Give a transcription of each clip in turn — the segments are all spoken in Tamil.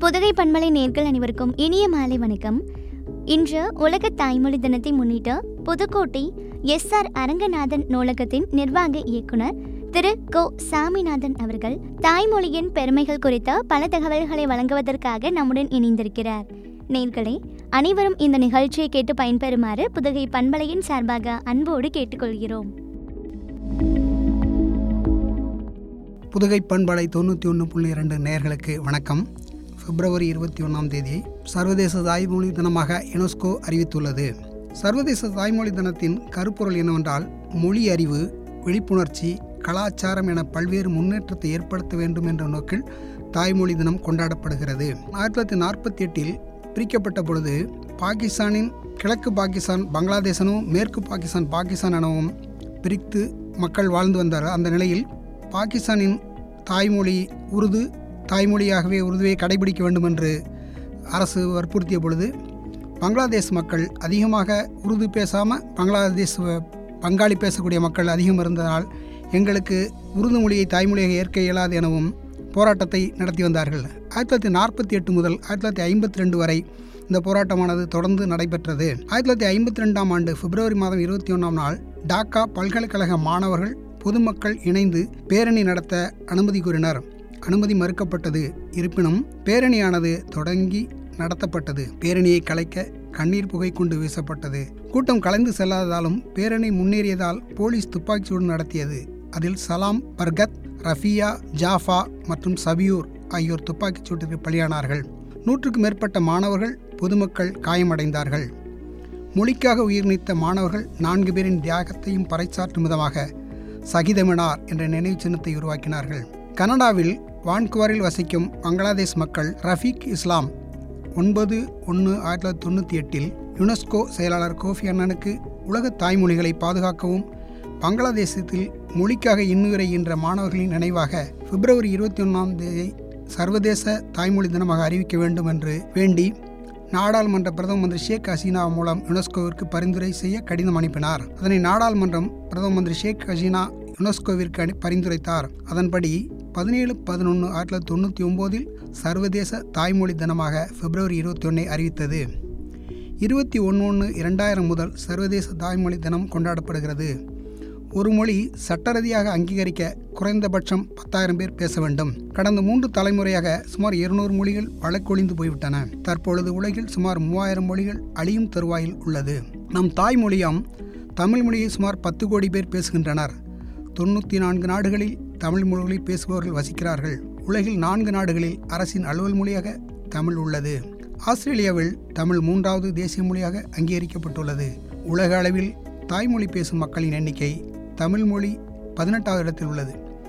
புதுகை பண்பலை நேர்கள் அனைவருக்கும் இனிய மாலை வணக்கம் இன்று உலக தாய்மொழி தினத்தை முன்னிட்டு புதுக்கோட்டை எஸ் ஆர் அரங்கநாதன் நூலகத்தின் நிர்வாக இயக்குனர் திரு கோ சாமிநாதன் அவர்கள் தாய்மொழியின் பெருமைகள் குறித்த பல தகவல்களை வழங்குவதற்காக நம்முடன் இணைந்திருக்கிறார் நேர்களே அனைவரும் இந்த நிகழ்ச்சியை கேட்டு பயன்பெறுமாறு புதுகை பண்பலையின் சார்பாக அன்போடு கேட்டுக்கொள்கிறோம் புதுகை பண்பலை தொண்ணூற்றி ஒன்று புள்ளி இரண்டு நேர்களுக்கு வணக்கம் பிப்ரவரி இருபத்தி ஒன்றாம் தேதியை சர்வதேச தாய்மொழி தினமாக யுனெஸ்கோ அறிவித்துள்ளது சர்வதேச தாய்மொழி தினத்தின் கருப்பொருள் என்னவென்றால் மொழி அறிவு விழிப்புணர்ச்சி கலாச்சாரம் என பல்வேறு முன்னேற்றத்தை ஏற்படுத்த வேண்டும் என்ற நோக்கில் தாய்மொழி தினம் கொண்டாடப்படுகிறது ஆயிரத்தி தொள்ளாயிரத்தி நாற்பத்தி எட்டில் பிரிக்கப்பட்ட பொழுது பாகிஸ்தானின் கிழக்கு பாகிஸ்தான் பங்களாதேசனும் மேற்கு பாகிஸ்தான் பாகிஸ்தான் எனவும் பிரித்து மக்கள் வாழ்ந்து வந்தார் அந்த நிலையில் பாகிஸ்தானின் தாய்மொழி உருது தாய்மொழியாகவே உருதுவை கடைபிடிக்க வேண்டும் என்று அரசு வற்புறுத்திய பொழுது பங்களாதேஷ் மக்கள் அதிகமாக உருது பேசாமல் பங்களாதேஷ் பங்காளி பேசக்கூடிய மக்கள் அதிகம் இருந்ததால் எங்களுக்கு உருது மொழியை தாய்மொழியாக ஏற்க இயலாது எனவும் போராட்டத்தை நடத்தி வந்தார்கள் ஆயிரத்தி தொள்ளாயிரத்தி நாற்பத்தி எட்டு முதல் ஆயிரத்தி தொள்ளாயிரத்தி ஐம்பத்தி ரெண்டு வரை இந்த போராட்டமானது தொடர்ந்து நடைபெற்றது ஆயிரத்தி தொள்ளாயிரத்தி ஐம்பத்தி ரெண்டாம் ஆண்டு பிப்ரவரி மாதம் இருபத்தி ஒன்றாம் நாள் டாக்கா பல்கலைக்கழக மாணவர்கள் பொதுமக்கள் இணைந்து பேரணி நடத்த அனுமதி கூறினர் அனுமதி மறுக்கப்பட்டது இருப்பினும் பேரணியானது தொடங்கி நடத்தப்பட்டது பேரணியை கலைக்க கண்ணீர் புகை கொண்டு வீசப்பட்டது கூட்டம் கலைந்து செல்லாததாலும் பேரணி முன்னேறியதால் போலீஸ் துப்பாக்கிச்சூடு நடத்தியது அதில் சலாம் பர்கத் ரஃபியா ஜாஃபா மற்றும் சபியூர் ஆகியோர் துப்பாக்கிச் சூட்டிற்கு பலியானார்கள் நூற்றுக்கும் மேற்பட்ட மாணவர்கள் பொதுமக்கள் காயமடைந்தார்கள் மொழிக்காக உயிர் நீத்த மாணவர்கள் நான்கு பேரின் தியாகத்தையும் பறைசாற்றும் விதமாக சகிதமினார் என்ற நினைவு சின்னத்தை உருவாக்கினார்கள் கனடாவில் வான்குவரில் வசிக்கும் பங்களாதேஷ் மக்கள் ரஃபீக் இஸ்லாம் ஒன்பது ஒன்று ஆயிரத்தி தொள்ளாயிரத்தி தொண்ணூற்றி எட்டில் யுனெஸ்கோ செயலாளர் கோஃபி அண்ணனுக்கு உலக தாய்மொழிகளை பாதுகாக்கவும் பங்களாதேசத்தில் மொழிக்காக இன்னுரைகின்ற மாணவர்களின் நினைவாக பிப்ரவரி இருபத்தி ஒன்றாம் தேதி சர்வதேச தாய்மொழி தினமாக அறிவிக்க வேண்டும் என்று வேண்டி நாடாளுமன்ற பிரதம மந்திரி ஷேக் ஹசீனா மூலம் யுனெஸ்கோவிற்கு பரிந்துரை செய்ய கடிதம் அனுப்பினார் அதனை நாடாளுமன்றம் பிரதம மந்திரி ஷேக் ஹசீனா யுனெஸ்கோவிற்கு அனு பரிந்துரைத்தார் அதன்படி பதினேழு பதினொன்று ஆயிரத்தி தொள்ளாயிரத்தி தொண்ணூற்றி ஒம்போதில் சர்வதேச தாய்மொழி தினமாக பிப்ரவரி இருபத்தி ஒன்றை அறிவித்தது இருபத்தி ஒன்று ஒன்று இரண்டாயிரம் முதல் சர்வதேச தாய்மொழி தினம் கொண்டாடப்படுகிறது ஒரு மொழி சட்டரீதியாக அங்கீகரிக்க குறைந்தபட்சம் பத்தாயிரம் பேர் பேச வேண்டும் கடந்த மூன்று தலைமுறையாக சுமார் இருநூறு மொழிகள் வழக்கொழிந்து போய்விட்டன தற்பொழுது உலகில் சுமார் மூவாயிரம் மொழிகள் அழியும் தருவாயில் உள்ளது நம் தாய்மொழியாம் தமிழ் மொழியை சுமார் பத்து கோடி பேர் பேசுகின்றனர் தொண்ணூற்றி நான்கு நாடுகளில் தமிழ் மொழிகளில் பேசுபவர்கள் வசிக்கிறார்கள் உலகில் நான்கு நாடுகளில் அரசின் அலுவல் மொழியாக தமிழ் உள்ளது ஆஸ்திரேலியாவில் தமிழ் மூன்றாவது தேசிய மொழியாக அங்கீகரிக்கப்பட்டுள்ளது உலக அளவில் தாய்மொழி பேசும் மக்களின் எண்ணிக்கை தமிழ் மொழி பதினெட்டாவது இடத்தில் உள்ளது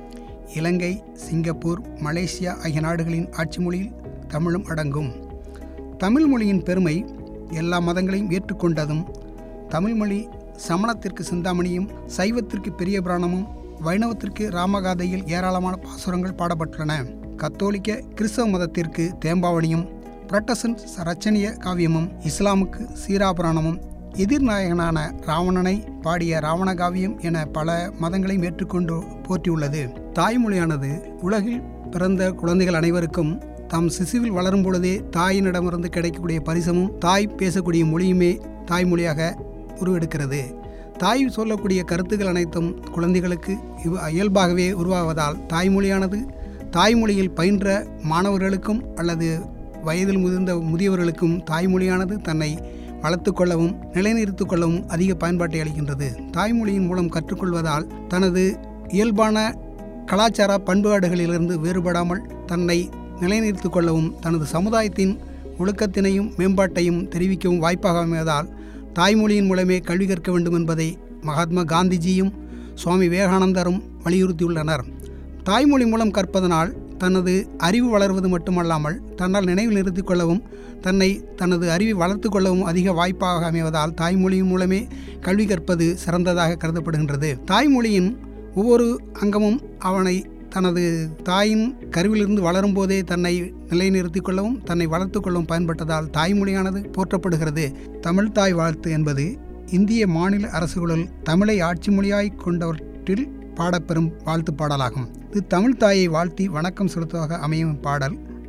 இலங்கை சிங்கப்பூர் மலேசியா ஆகிய நாடுகளின் ஆட்சி மொழியில் தமிழும் அடங்கும் தமிழ் மொழியின் பெருமை எல்லா மதங்களையும் ஏற்றுக்கொண்டதும் தமிழ் மொழி சமணத்திற்கு சிந்தாமணியும் சைவத்திற்கு பெரிய புராணமும் வைணவத்திற்கு ராமகாதையில் ஏராளமான பாசுரங்கள் பாடப்பட்டுள்ளன கத்தோலிக்க கிறிஸ்தவ மதத்திற்கு தேம்பாவணியும் புரட்டசன்ட் ரச்சனிய காவியமும் இஸ்லாமுக்கு சீராபுராணமும் எதிர்நாயகனான ராவணனை பாடிய ராவண காவியம் என பல மதங்களையும் ஏற்றுக்கொண்டு போற்றியுள்ளது தாய்மொழியானது உலகில் பிறந்த குழந்தைகள் அனைவருக்கும் தாம் சிசுவில் வளரும் பொழுதே தாயினிடமிருந்து கிடைக்கக்கூடிய பரிசமும் தாய் பேசக்கூடிய மொழியுமே தாய்மொழியாக உருவெடுக்கிறது தாய் சொல்லக்கூடிய கருத்துக்கள் அனைத்தும் குழந்தைகளுக்கு இவ் இயல்பாகவே உருவாவதால் தாய்மொழியானது தாய்மொழியில் பயின்ற மாணவர்களுக்கும் அல்லது வயதில் முதிர்ந்த முதியவர்களுக்கும் தாய்மொழியானது தன்னை வளர்த்து கொள்ளவும் நிலைநிறுத்து கொள்ளவும் அதிக பயன்பாட்டை அளிக்கின்றது தாய்மொழியின் மூலம் கற்றுக்கொள்வதால் தனது இயல்பான கலாச்சார பண்பாடுகளிலிருந்து வேறுபடாமல் தன்னை நிலைநிறுத்து கொள்ளவும் தனது சமுதாயத்தின் ஒழுக்கத்தினையும் மேம்பாட்டையும் தெரிவிக்கவும் வாய்ப்பாக அமைவதால் தாய்மொழியின் மூலமே கல்வி கற்க வேண்டும் என்பதை மகாத்மா காந்திஜியும் சுவாமி விவேகானந்தரும் வலியுறுத்தியுள்ளனர் தாய்மொழி மூலம் கற்பதனால் தனது அறிவு வளர்வது மட்டுமல்லாமல் தன்னால் நினைவில் நிறுத்திக் கொள்ளவும் தன்னை தனது அறிவை வளர்த்து கொள்ளவும் அதிக வாய்ப்பாக அமைவதால் தாய்மொழியின் மூலமே கல்வி கற்பது சிறந்ததாக கருதப்படுகின்றது தாய்மொழியின் ஒவ்வொரு அங்கமும் அவனை தனது தாயின் கருவிலிருந்து வளரும் போதே தன்னை நிலைநிறுத்திக் கொள்ளவும் தன்னை வளர்த்து கொள்ளவும் பயன்பட்டதால் தாய்மொழியானது போற்றப்படுகிறது தமிழ் தாய் வாழ்த்து என்பது இந்திய மாநில அரசுகளுள் தமிழை ஆட்சி மொழியாய் கொண்டவற்றில் பாடப்பெறும் வாழ்த்து பாடலாகும் இது தமிழ் தாயை வாழ்த்தி வணக்கம் செலுத்துவதாக அமையும் பாடல்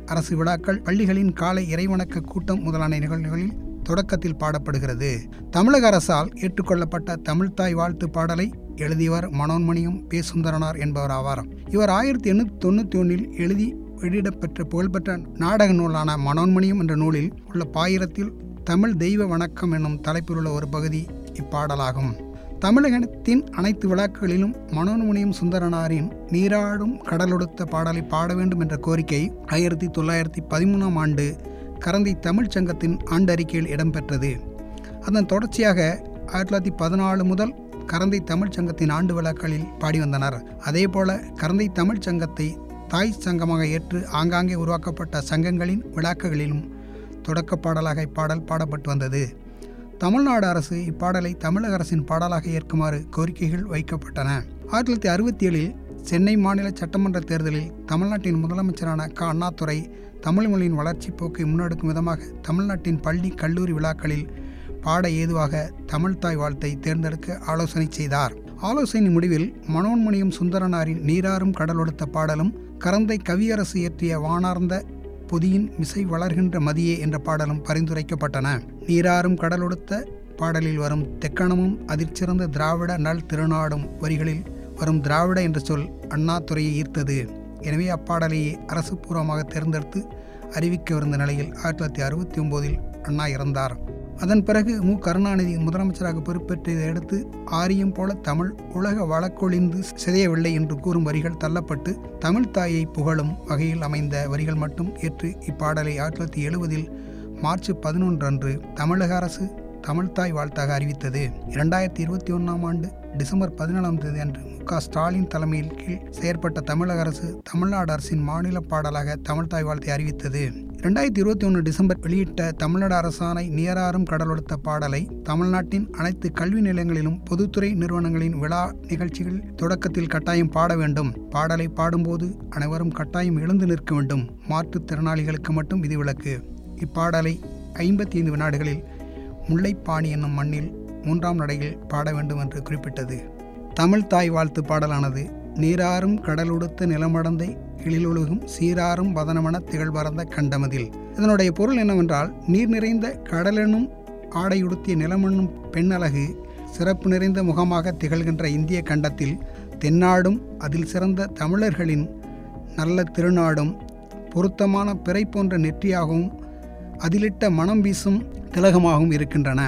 அரசு விழாக்கள் பள்ளிகளின் காலை இறைவணக்க கூட்டம் முதலான நிகழ்வுகளில் தொடக்கத்தில் பாடப்படுகிறது தமிழக அரசால் ஏற்றுக்கொள்ளப்பட்ட தமிழ்தாய் வாழ்த்து பாடலை எழுதியவர் மனோன்மணியம் பே சுந்தரனார் என்பவர் ஆவார் இவர் ஆயிரத்தி எண்ணூற்றி தொண்ணூற்றி ஒன்றில் எழுதி வெளியிடப்பெற்ற புகழ்பெற்ற நாடக நூலான மனோன்மணியம் என்ற நூலில் உள்ள பாயிரத்தில் தமிழ் தெய்வ வணக்கம் என்னும் தலைப்பில் உள்ள ஒரு பகுதி இப்பாடலாகும் தமிழகத்தின் அனைத்து விழாக்களிலும் மனோன்மணியம் சுந்தரனாரின் நீராடும் கடலொடுத்த பாடலை பாட வேண்டும் என்ற கோரிக்கை ஆயிரத்தி தொள்ளாயிரத்தி பதிமூணாம் ஆண்டு கரந்தை தமிழ்ச் சங்கத்தின் ஆண்டறிக்கையில் இடம்பெற்றது அதன் தொடர்ச்சியாக ஆயிரத்தி தொள்ளாயிரத்தி பதினாலு முதல் கரந்தை தமிழ்ச் சங்கத்தின் ஆண்டு விழாக்களில் பாடி வந்தனர் அதேபோல கரந்தை தமிழ்ச் சங்கத்தை தாய் சங்கமாக ஏற்று ஆங்காங்கே உருவாக்கப்பட்ட சங்கங்களின் விழாக்களிலும் தொடக்க பாடலாக இப்பாடல் பாடப்பட்டு வந்தது தமிழ்நாடு அரசு இப்பாடலை தமிழக அரசின் பாடலாக ஏற்குமாறு கோரிக்கைகள் வைக்கப்பட்டன ஆயிரத்தி தொள்ளாயிரத்தி அறுபத்தி ஏழில் சென்னை மாநில சட்டமன்ற தேர்தலில் தமிழ்நாட்டின் முதலமைச்சரான க அண்ணாதுரை தமிழ் மொழியின் வளர்ச்சி போக்கை முன்னெடுக்கும் விதமாக தமிழ்நாட்டின் பள்ளி கல்லூரி விழாக்களில் பாட ஏதுவாக தமிழ்தாய் வாழ்த்தை தேர்ந்தெடுக்க ஆலோசனை செய்தார் ஆலோசனை முடிவில் மனோன்மணியம் சுந்தரனாரின் நீராறும் கடலொடுத்த பாடலும் கரந்தை கவியரசு இயற்றிய வானார்ந்த பொதியின் மிசை வளர்கின்ற மதியே என்ற பாடலும் பரிந்துரைக்கப்பட்டன நீராறும் கடலொடுத்த பாடலில் வரும் தெக்கணமும் அதிர்ச்சிறந்த திராவிட நல் திருநாடும் வரிகளில் வரும் திராவிட என்ற சொல் அண்ணாதுரையை ஈர்த்தது எனவே அப்பாடலையே அரசு பூர்வமாக தேர்ந்தெடுத்து அறிவிக்கவிருந்த நிலையில் ஆயிரத்தி தொள்ளாயிரத்தி அறுபத்தி ஒம்போதில் அண்ணா இறந்தார் அதன் பிறகு மு கருணாநிதி முதலமைச்சராக பொறுப்பேற்றதை அடுத்து ஆரியம் போல தமிழ் உலக வழக்கொழிந்து சிதையவில்லை என்று கூறும் வரிகள் தள்ளப்பட்டு தமிழ் தாயை புகழும் வகையில் அமைந்த வரிகள் மட்டும் ஏற்று இப்பாடலை ஆயிரத்தி தொள்ளாயிரத்தி எழுபதில் மார்ச் பதினொன்று அன்று தமிழக அரசு தமிழ்தாய் வாழ்த்தாக அறிவித்தது இரண்டாயிரத்தி இருபத்தி ஒன்றாம் ஆண்டு டிசம்பர் பதினாலாம் தேதி அன்று மு க ஸ்டாலின் தலைமையில் கீழ் செயற்பட்ட தமிழக அரசு தமிழ்நாடு அரசின் மாநில பாடலாக தமிழ்தாய் வாழ்த்தை அறிவித்தது இரண்டாயிரத்தி இருபத்தி ஒன்று டிசம்பர் வெளியிட்ட தமிழ்நாடு அரசாணை நீராறும் கடலொடுத்த பாடலை தமிழ்நாட்டின் அனைத்து கல்வி நிலையங்களிலும் பொதுத்துறை நிறுவனங்களின் விழா நிகழ்ச்சிகள் தொடக்கத்தில் கட்டாயம் பாட வேண்டும் பாடலை பாடும்போது அனைவரும் கட்டாயம் எழுந்து நிற்க வேண்டும் மாற்றுத்திறனாளிகளுக்கு மட்டும் விதிவிலக்கு இப்பாடலை ஐம்பத்தி ஐந்து வினாடுகளில் முல்லைப்பாணி என்னும் மண்ணில் மூன்றாம் நடையில் பாட வேண்டும் என்று குறிப்பிட்டது தமிழ் தாய் வாழ்த்து பாடலானது நீராறும் கடலுடுத்த நிலமடந்தை எழிலொழுகும் சீராறும் வதனமென திகழ்பறந்த கண்டமதில் இதனுடைய பொருள் என்னவென்றால் நீர் நிறைந்த கடலெனும் ஆடையுடுத்திய நிலமென்னும் பெண்ணழகு சிறப்பு நிறைந்த முகமாக திகழ்கின்ற இந்திய கண்டத்தில் தென்னாடும் அதில் சிறந்த தமிழர்களின் நல்ல திருநாடும் பொருத்தமான பிறை போன்ற நெற்றியாகவும் அதிலிட்ட மனம் வீசும் திலகமாகவும் இருக்கின்றன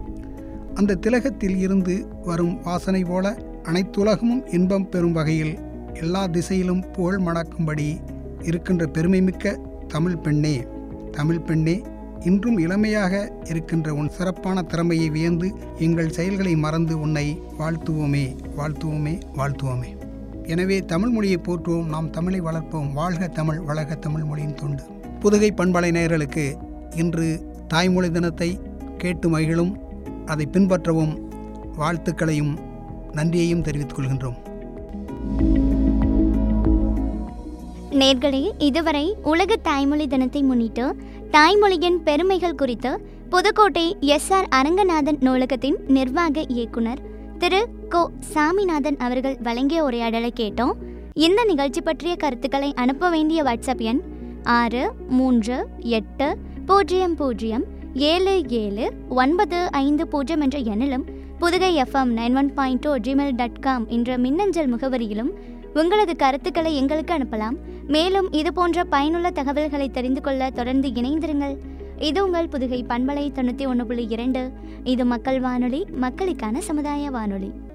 அந்த திலகத்தில் இருந்து வரும் வாசனை போல அனைத்துலகமும் இன்பம் பெறும் வகையில் எல்லா திசையிலும் புகழ் மணக்கும்படி இருக்கின்ற பெருமைமிக்க தமிழ் பெண்ணே தமிழ் பெண்ணே இன்றும் இளமையாக இருக்கின்ற உன் சிறப்பான திறமையை வியந்து எங்கள் செயல்களை மறந்து உன்னை வாழ்த்துவோமே வாழ்த்துவோமே வாழ்த்துவோமே எனவே தமிழ் மொழியை போற்றுவோம் நாம் தமிழை வளர்ப்போம் வாழ்க தமிழ் வளர்க தமிழ் மொழியின் தொண்டு புதுகை பண்பலை நேயர்களுக்கு இன்று தாய்மொழி தினத்தை கேட்டு மகிழும் அதை பின்பற்றவும் வாழ்த்துக்களையும் நன்றியையும் தெரிவித்துக் கொள்கின்றோம் நேர்களே இதுவரை உலக தாய்மொழி தினத்தை முன்னிட்டு தாய்மொழியின் பெருமைகள் குறித்து புதுக்கோட்டை எஸ் ஆர் அரங்கநாதன் நூலகத்தின் நிர்வாக இயக்குனர் திரு கோ சாமிநாதன் அவர்கள் வழங்கிய உரையாடலை கேட்டோம் இந்த நிகழ்ச்சி பற்றிய கருத்துக்களை அனுப்ப வேண்டிய வாட்ஸ்அப் எண் ஆறு மூன்று எட்டு பூஜ்ஜியம் பூஜ்ஜியம் ஏழு ஏழு ஒன்பது ஐந்து பூஜ்ஜியம் என்ற எண்ணிலும் Pudugai FM nine one point two Gmail dot com என்ற மின்னஞ்சல் முகவரியிலும் உங்களது கருத்துக்களை எங்களுக்கு அனுப்பலாம் மேலும் இது போன்ற பயனுள்ள தகவல்களை தெரிந்து கொள்ள தொடர்ந்து இணைந்திருங்கள் இது உங்கள் புதுகை பண்பலை தொண்ணூற்றி ஒன்று புள்ளி இரண்டு இது மக்கள் வானொலி மக்களுக்கான சமுதாய வானொலி